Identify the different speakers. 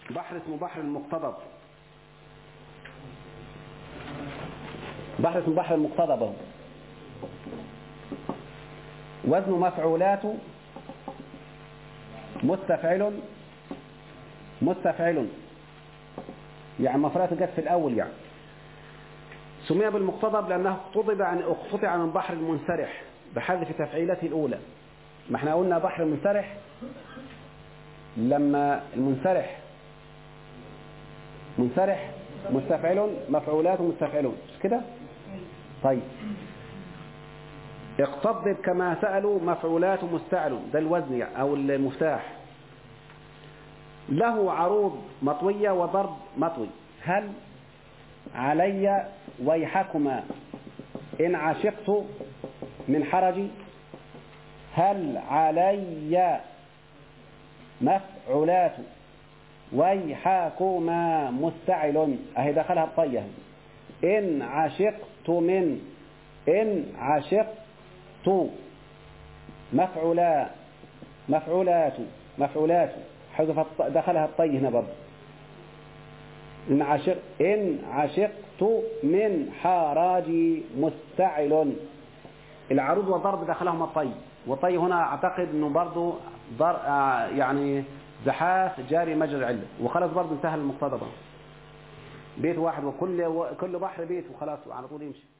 Speaker 1: بحر اسمه بحر المقتضب بحر اسمه بحر المقتضب اهو. وزن مفعولات مستفعل مستفعل يعني مفعولات جت في الأول يعني سمي بالمقتضب لأنه اقتضب عن اقتطع من بحر المنسرح بحذف تفعيلته الأولى ما احنا قلنا بحر المنسرح لما المنسرح منسرح مستفعل مفعولات مستفعلون مش كده طيب اقتضب كما سألوا مفعولات مستعل ده الوزن يعني أو المفتاح له عروض مطوية وضرب مطوي هل علي ويحكما إن عشقت من حرجي هل علي مفعولات ويحكما مستعل أهي دخلها الطية إن عشقت من إن عشقت مفعولا مفعولات مفعولات حذف دخلها الطي هنا برضه إن عشق إن عشقت من حراجي مستعل العروض والضرب دخلهم الطي والطي هنا أعتقد أنه برضه ضر يعني زحاف جاري مجرى العلة وخلاص برضه انتهى المقتضى بيت واحد وكل كل بحر بيت وخلاص على طول يمشي